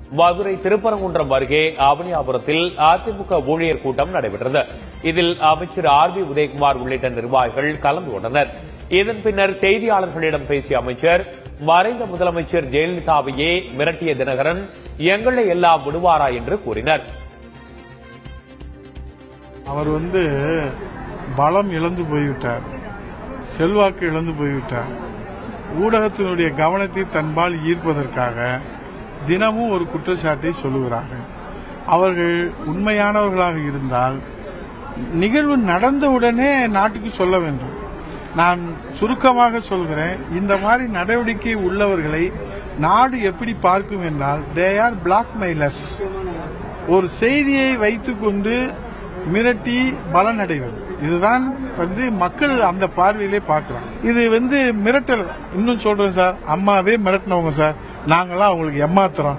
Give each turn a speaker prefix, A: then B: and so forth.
A: மதுரை திருப்பரங்குன்றம் அருகே அவனியாபுரத்தில் அதிமுக ஊழியர் கூட்டம் நடைபெற்றது இதில் அமைச்சர் ஆர் பி உதயகுமார் உள்ளிட்ட நிர்வாகிகள் கலந்து கொண்டனர் இதன் பின்னர் செய்தியாளர்களிடம் பேசிய அமைச்சர் மறைந்த முதலமைச்சர் ஜெயலலிதாவையே மிரட்டிய தினகரன் எங்களை எல்லாம் விடுவாரா என்று கூறினர்
B: அவர் வந்து பலம் இழந்து போய்விட்டார் செல்வாக்கு இழந்து போய்விட்டார் ஊடகத்தினுடைய கவனத்தை தன்பால் ஈர்ப்பதற்காக தினமும் ஒரு குற்றச்சாட்டை சொல்லுகிறார்கள் அவர்கள் உண்மையானவர்களாக இருந்தால் நிகழ்வு நடந்தவுடனே நாட்டுக்கு சொல்ல வேண்டும் நான் சுருக்கமாக சொல்கிறேன் இந்த மாதிரி நடவடிக்கை உள்ளவர்களை நாடு எப்படி பார்க்கும் என்றால் தே ஆர் பிளாக்மெயிலர்ஸ் ஒரு செய்தியை வைத்துக்கொண்டு மிரட்டி பலனடைவது இதுதான் வந்து மக்கள் அந்த பார்வையிலே பார்க்கிறாங்க இது வந்து மிரட்டல் இன்னும் சொல்றேன் சார் அம்மாவே மிரட்டினவங்க சார் நாங்களாம் அவங்களுக்கு ஏமாத்துறோம்